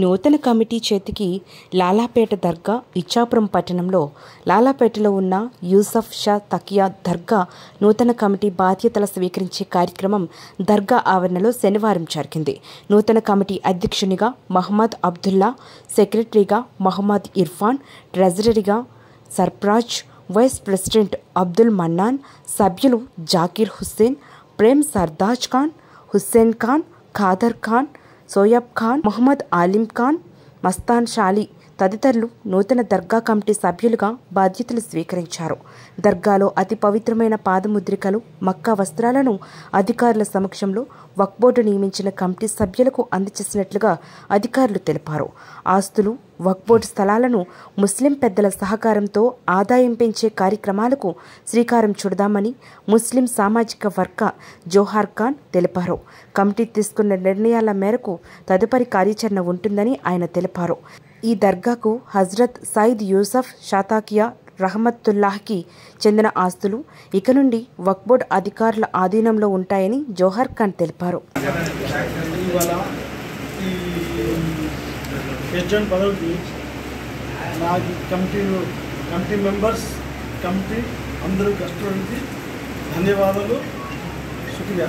నూతన కమిటీ చేతికి లాలాపేట దర్గా ఇచ్చాపురం పట్టణంలో లాలాపేటలో ఉన్న యూసఫ్ షా తకియా దర్గా నూతన కమిటీ బాధ్యతలు స్వీకరించే కార్యక్రమం దర్గా ఆవరణలో శనివారం జరిగింది నూతన కమిటీ అధ్యక్షునిగా మహమ్మద్ అబ్దుల్లా సెక్రటరీగా మహమ్మద్ ఇర్ఫాన్ ట్రెజరీగా సర్ప్రాజ్ వైస్ ప్రెసిడెంట్ అబ్దుల్ మన్నాన్ సభ్యులు జాకీర్ హుస్సేన్ ప్రేమ్ సర్దాజ్ ఖాన్ హుస్సేన్ ఖాన్ ఖాదర్ ఖాన్ సోయబ్ ఖాన్ మొహమ్మద్ ఆలిం ఖాన్ మస్తాన్ షాలి తదితరులు నూతన దర్గా కమిటీ సభ్యులుగా బాధ్యతలు స్వీకరించారు దర్గాలో అతి పవిత్రమైన పాదముద్రికలు మక్కా వస్త్రాలను అధికారుల సమక్షంలో వక్ఫ్ బోర్డు నియమించిన కమిటీ సభ్యులకు అందజేసినట్లుగా అధికారులు తెలిపారు ఆస్తులు వక్ఫ్ బోర్డు స్థలాలను ముస్లిం పెద్దల సహకారంతో ఆదాయం పెంచే కార్యక్రమాలకు శ్రీకారం చుడదామని ముస్లిం సామాజిక వర్గ జోహార్ ఖాన్ తెలిపారు కమిటీ తీసుకున్న నిర్ణయాల మేరకు తదుపరి కార్యాచరణ ఉంటుందని ఆయన తెలిపారు ఈ దర్గాకు హజ్రత్ సయీద్ యూసఫ్ షాతాకియా రహమతుల్లాహ్కి చెందిన ఆస్తులు ఇక నుండి వక్ఫ్ బోర్డు అధికారుల ఆధీనంలో ఉంటాయని జోహర్ ఖాన్ తెలిపారు ఇవాళ ఈ ప్రెసిడెంట్ పదవికి నాకు కమిటీ కమిటీ మెంబర్స్ కమిటీ అందరూ కష్టపడి ధన్యవాదాలు శుక్రియా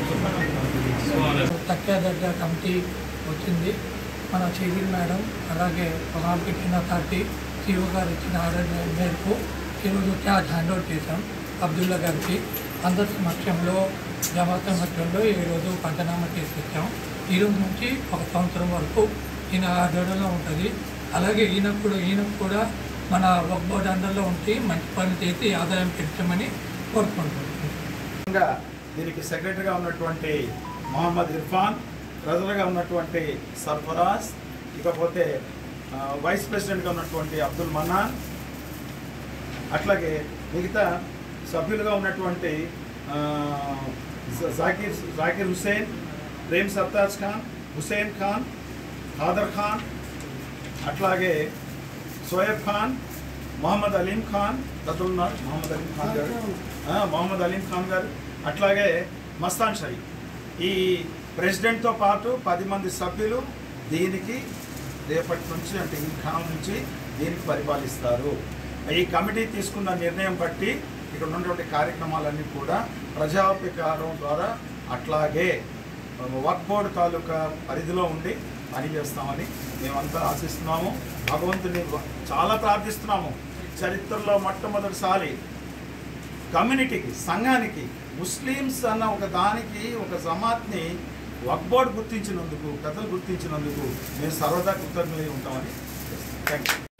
తక్కువ దగ్గర కమిటీ వచ్చింది మన చైదీర్ మేడం అలాగే పెట్టిన అథారిటీ సీఓ గారు ఇచ్చిన ఆర్డర్ మేరకు ఈరోజు క్యాష్ హ్యాండ్ అవుట్ చేశాం అబ్దుల్లా గారికి అందరి సమక్షంలో జమాత మధ్యంలో ఈరోజు పంచనామా తీసుకొచ్చాం ఈరోజు నుంచి ఒక సంవత్సరం వరకు ఈయన ఆర్డర్లో ఉంటుంది అలాగే ఈయనకు కూడా ఈయనకు కూడా మన వర్క్ బోర్డు అండర్లో ఉండి మంచి పని చేసి ఆదాయం పెంచమని కోరుకుంటున్నాం ముఖ్యంగా దీనికి సెక్రటరీగా ఉన్నటువంటి మొహమ్మద్ ఇర్ఫాన్ ట్రెజరర్గా ఉన్నటువంటి సర్ఫరాజ్ ఇకపోతే ఆ, వైస్ ప్రెసిడెంట్గా ఉన్నటువంటి అబ్దుల్ మన్నాన్ అట్లాగే మిగతా సభ్యులుగా ఉన్నటువంటి ఆ, జ- జాకిర్ జాకిర్ హుసేన్ ప్రేమ్ సర్తాజ్ ఖాన్ హుసేన్ ఖాన్ ఖాదర్ ఖాన్ అట్లాగే సోయబ్ ఖాన్ మొహమ్మద్ అలీం ఖాన్ రతుల్నాథ్ మొహమ్మద్ అలీం ఖాన్ గారు ఆ, మొహమ్మద్ అలీం ఖాన్ గారు అట్లాగే మస్తాన్ షాయి ఈ ప్రెసిడెంట్తో పాటు పది మంది సభ్యులు దీనికి రేపటి నుంచి అంటే ఈ కాలం నుంచి దీనికి పరిపాలిస్తారు ఈ కమిటీ తీసుకున్న నిర్ణయం బట్టి ఇక్కడ ఉన్నటువంటి కార్యక్రమాలన్నీ కూడా ప్రజాభికారం ద్వారా అట్లాగే వక్ బోర్డు తాలూకా పరిధిలో ఉండి పనిచేస్తామని మేమంతా ఆశిస్తున్నాము భగవంతుని చాలా ప్రార్థిస్తున్నాము చరిత్రలో మొట్టమొదటిసారి కమ్యూనిటీకి సంఘానికి ముస్లిమ్స్ అన్న ఒక దానికి ఒక జమాత్ని వక్ బోర్డు గుర్తించినందుకు పెద్దలు గుర్తించినందుకు మేము సర్వదా కృతజ్ఞులై ఉంటామని థ్యాంక్ యూ